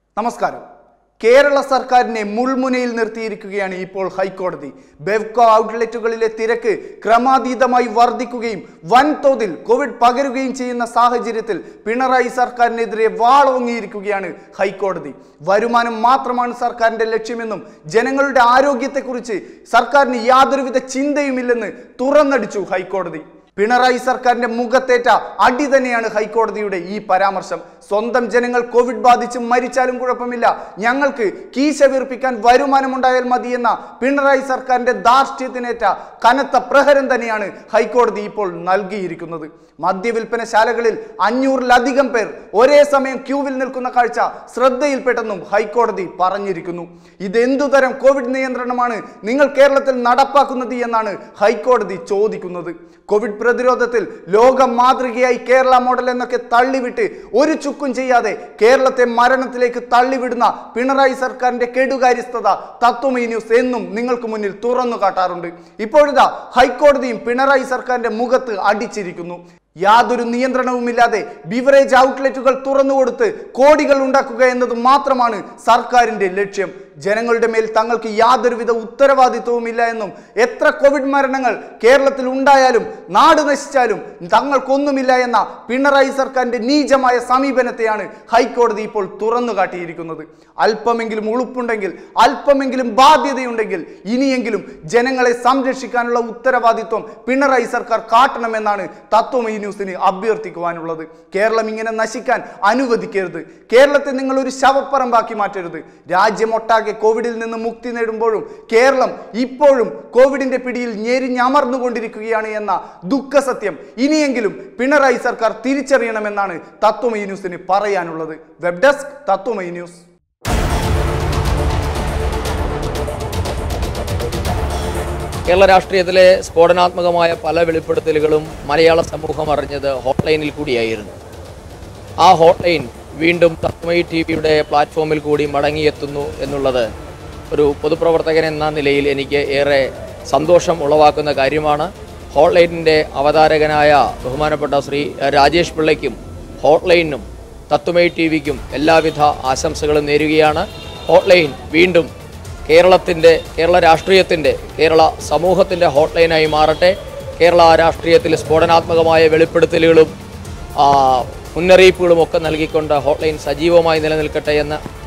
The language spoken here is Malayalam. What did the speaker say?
നമസ്കാരം കേരള സർക്കാരിനെ മുൾമുനയിൽ നിർത്തിയിരിക്കുകയാണ് ഇപ്പോൾ ഹൈക്കോടതി ബെവ്കോ ഔട്ട്ലെറ്റുകളിലെ തിരക്ക് ക്രമാതീതമായി വർദ്ധിക്കുകയും വൻതോതിൽ കോവിഡ് പകരുകയും ചെയ്യുന്ന സാഹചര്യത്തിൽ പിണറായി സർക്കാരിനെതിരെ വാളോങ്ങിയിരിക്കുകയാണ് ഹൈക്കോടതി വരുമാനം മാത്രമാണ് സർക്കാരിന്റെ ലക്ഷ്യമെന്നും ജനങ്ങളുടെ ആരോഗ്യത്തെക്കുറിച്ച് സർക്കാരിന് യാതൊരുവിധ ചിന്തയുമില്ലെന്ന് തുറന്നടിച്ചു ഹൈക്കോടതി പിണറായി സർക്കാരിന്റെ മുഖത്തേറ്റ അടി തന്നെയാണ് ഹൈക്കോടതിയുടെ ഈ പരാമർശം സ്വന്തം ജനങ്ങൾ കോവിഡ് ബാധിച്ച് മരിച്ചാലും കുഴപ്പമില്ല ഞങ്ങൾക്ക് കീശ വീർപ്പിക്കാൻ വരുമാനമുണ്ടായാൽ മതിയെന്ന പിണറായി സർക്കാരിന്റെ ധാർഷ്ട്യത്തിനേറ്റ കനത്ത പ്രഹരം തന്നെയാണ് ഹൈക്കോടതി ഇപ്പോൾ നൽകിയിരിക്കുന്നത് മദ്യവിൽപ്പനശാലകളിൽ അഞ്ഞൂറിലധികം പേർ ഒരേ സമയം ക്യൂവിൽ നിൽക്കുന്ന കാഴ്ച ശ്രദ്ധയിൽപ്പെട്ടെന്നും ഹൈക്കോടതി പറഞ്ഞിരിക്കുന്നു ഇതെന്തുതരം കോവിഡ് നിയന്ത്രണമാണ് നിങ്ങൾ കേരളത്തിൽ നടപ്പാക്കുന്നത് എന്നാണ് ഹൈക്കോടതി ചോദിക്കുന്നത് കോവിഡ് പ്രതിരോധത്തിൽ ലോക മാതൃകയായി കേരള മോഡൽ എന്നൊക്കെ തള്ളിവിട്ട് ഒരു ചുക്കും ചെയ്യാതെ കേരളത്തെ മരണത്തിലേക്ക് തള്ളിവിടുന്ന പിണറായി സർക്കാരിന്റെ കെടുകാര്യസ്ഥത തത്വമൈ ന്യൂസ് എന്നും നിങ്ങൾക്ക് മുന്നിൽ തുറന്നു കാട്ടാറുണ്ട് ഇപ്പോഴിതാ ഹൈക്കോടതിയും പിണറായി സർക്കാരിന്റെ മുഖത്ത് അടിച്ചിരിക്കുന്നു യാതൊരു നിയന്ത്രണവുമില്ലാതെ ബിവറേജ് ഔട്ട്ലെറ്റുകൾ തുറന്നുകൊടുത്ത് കോടികൾ ഉണ്ടാക്കുക എന്നത് മാത്രമാണ് സർക്കാരിന്റെ ലക്ഷ്യം ജനങ്ങളുടെ മേൽ തങ്ങൾക്ക് യാതൊരുവിധ ഉത്തരവാദിത്വവുമില്ല എന്നും എത്ര കോവിഡ് മരണങ്ങൾ കേരളത്തിൽ ഉണ്ടായാലും നാട് നശിച്ചാലും തങ്ങൾക്കൊന്നുമില്ല എന്ന പിണറായി സർക്കാരിന്റെ നീചമായ സമീപനത്തെയാണ് ഹൈക്കോടതി ഇപ്പോൾ തുറന്നു കാട്ടിയിരിക്കുന്നത് അല്പമെങ്കിലും ഉളുപ്പുണ്ടെങ്കിൽ അല്പമെങ്കിലും ബാധ്യതയുണ്ടെങ്കിൽ ഇനിയെങ്കിലും ജനങ്ങളെ സംരക്ഷിക്കാനുള്ള ഉത്തരവാദിത്വം പിണറായി സർക്കാർ കാട്ടണമെന്നാണ് തത്വമയി ന്യൂസിന് അഭ്യർത്ഥിക്കുവാനുള്ളത് കേരളം ഇങ്ങനെ നശിക്കാൻ അനുവദിക്കരുത് കേരളത്തെ നിങ്ങൾ ഒരു ശവപ്പറമ്പാക്കി മാറ്റരുത് രാജ്യമൊട്ടാകെ കോവിഡിൽ നിന്ന് മുക്തി നേടുമ്പോഴും കേരളം ഇപ്പോഴും കോവിഡിന്റെ പിടിയിൽ ഞെരിഞ്ഞമർന്നുകൊണ്ടിരിക്കുകയാണ് എന്ന ദുഃഖസത്യം ഇനിയെങ്കിലും പിണറായി സർക്കാർ തിരിച്ചറിയണമെന്നാണ് തത്വമയി ന്യൂസിന് പറയാനുള്ളത് web desk Tatwamayi news Kerala രാഷ്ട്രീയത്തിലെ സ്ഫോടനാത്മകമായ പല വെളിപ്പെടുത്തലുകളും മലയാള സമൂഹം അറിഞ്ഞത് ഹോട്ട്ലൈനിൽ കൂടിയായിരുന്നു ആ ഹോട്ട്ലൈൻ വീണ്ടും തത്മയി ടി വിയുടെ പ്ലാറ്റ്ഫോമിൽ കൂടി മടങ്ങിയെത്തുന്നു എന്നുള്ളത് ഒരു പൊതുപ്രവർത്തകൻ എന്ന നിലയിൽ എനിക്ക് ഏറെ സന്തോഷം ഉളവാക്കുന്ന കാര്യമാണ് ഹോട്ട്ലൈനിൻ്റെ അവതാരകനായ ബഹുമാനപ്പെട്ട ശ്രീ രാജേഷ് പിള്ളയ്ക്കും ഹോട്ട്ലൈനും തത്വമയി ടി വിക്കും എല്ലാവിധ ആശംസകളും നേരുകയാണ് ഹോട്ട്ലൈൻ വീണ്ടും കേരളത്തിൻ്റെ കേരള രാഷ്ട്രീയത്തിൻ്റെ കേരള സമൂഹത്തിൻ്റെ ഹോട്ട്ലൈനായി മാറട്ടെ കേരള രാഷ്ട്രീയത്തിൽ സ്ഫോടനാത്മകമായ വെളിപ്പെടുത്തലുകളും ആ, മുന്നറിയിപ്പുകളും ഒക്കെ നൽകിക്കൊണ്ട് ഹോട്ട്ലൈൻ സജീവമായി നിലനിൽക്കട്ടെ എന്ന്